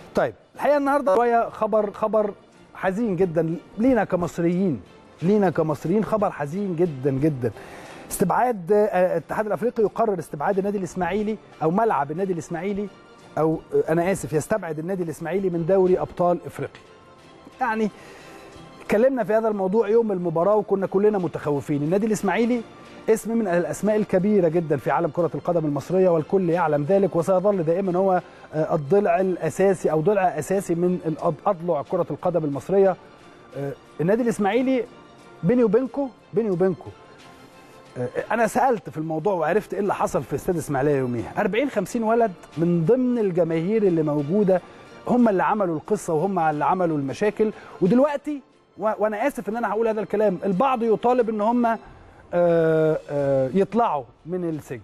طيب الحقيقه النهارده شويه خبر خبر حزين جدا لينا كمصريين لينا كمصريين خبر حزين جدا جدا استبعاد آه، الاتحاد الافريقي يقرر استبعاد النادي الاسماعيلي او ملعب النادي الاسماعيلي او آه، انا اسف يستبعد النادي الاسماعيلي من دوري ابطال افريقيا يعني اتكلمنا في هذا الموضوع يوم المباراه وكنا كلنا متخوفين النادي الاسماعيلي اسم من الاسماء الكبيره جدا في عالم كره القدم المصريه والكل يعلم ذلك وسيظل دائما هو آه، الضلع الاساسي او ضلع اساسي من الأض- اضلع كره القدم المصريه آه، النادي الاسماعيلي بيني وبينكم بيني وبينكم انا سالت في الموضوع وعرفت ايه اللي حصل في استاد اسماعيليه يوميها 40 50 ولد من ضمن الجماهير اللي موجوده هم اللي عملوا القصه وهم اللي عملوا المشاكل ودلوقتي و... وانا اسف ان انا هقول هذا الكلام البعض يطالب ان هم آه، آه، يطلعوا من السجن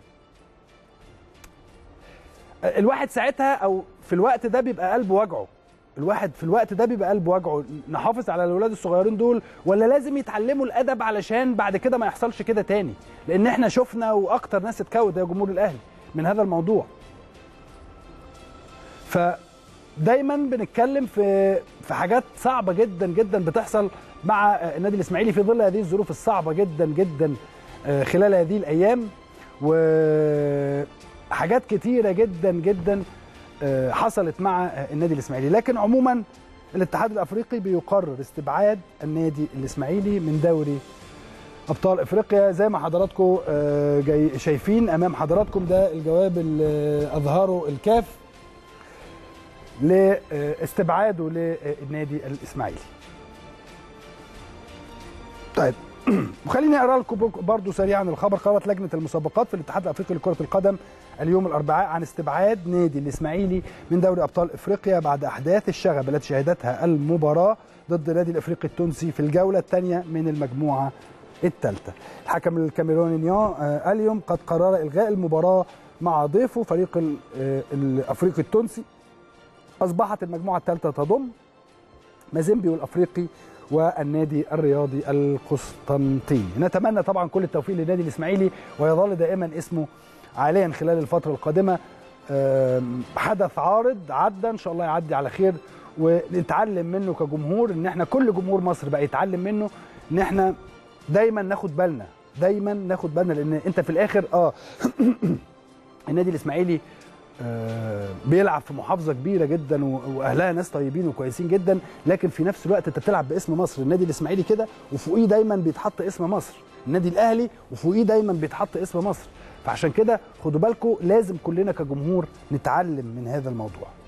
آه، الواحد ساعتها او في الوقت ده بيبقى قلبه وجعه الواحد في الوقت ده بيبقى قلبه وجعه نحافظ على الاولاد الصغيرين دول ولا لازم يتعلموا الادب علشان بعد كده ما يحصلش كده تاني لان احنا شفنا واكتر ناس اتكود يا جمهور الاهلي من هذا الموضوع فدايما بنتكلم في في حاجات صعبه جدا جدا بتحصل مع آه، النادي الاسماعيلي في ظل هذه الظروف الصعبه جدا جدا آه، خلال هذه الايام وحاجات كتيره جدا جدا آه، حصلت مع آه، النادي الاسماعيلي لكن عموما الاتحاد الافريقي بيقرر استبعاد النادي الاسماعيلي من دوري ابطال افريقيا زي ما حضراتكم آه، جاي شايفين امام حضراتكم ده الجواب اللي اظهره الكاف لاستبعاده للنادي الاسماعيلي طيب وخليني اقرا لكم برضه سريعا الخبر قررت لجنه المسابقات في الاتحاد الافريقي لكره القدم اليوم الاربعاء عن استبعاد نادي الاسماعيلي من دوري ابطال افريقيا بعد احداث الشغب التي شهدتها المباراه ضد النادي الافريقي التونسي في الجوله الثانيه من المجموعه الثالثه. الحكم الكاميروني نيان آه، اليوم قد قرر الغاء المباراه مع ضيفه فريق ال- آه، الافريقي التونسي. اصبحت المجموعه الثالثه تضم مازيمبي والافريقي والنادي الرياضي القسطنطيني نتمنى طبعا كل التوفيق للنادي الاسماعيلي ويظل دائما اسمه عاليا خلال الفتره القادمه آم، حدث عارض عدى ان شاء الله يعدي على خير ونتعلم منه كجمهور ان احنا كل جمهور مصر بقى يتعلم منه ان احنا دايما ناخد بالنا دايما ناخد بالنا لان انت في الاخر اه النادي الاسماعيلي آه، بيلعب في محافظه كبيره جدا و- واهلها ناس طيبين وكويسين جدا لكن في نفس الوقت انت بتلعب باسم مصر النادي الاسماعيلي كده وفوقيه دايما بيتحط اسم مصر النادي الاهلي وفوقيه دايما بيتحط اسم مصر فعشان كده خدوا بالكم لازم كلنا كجمهور نتعلم من هذا الموضوع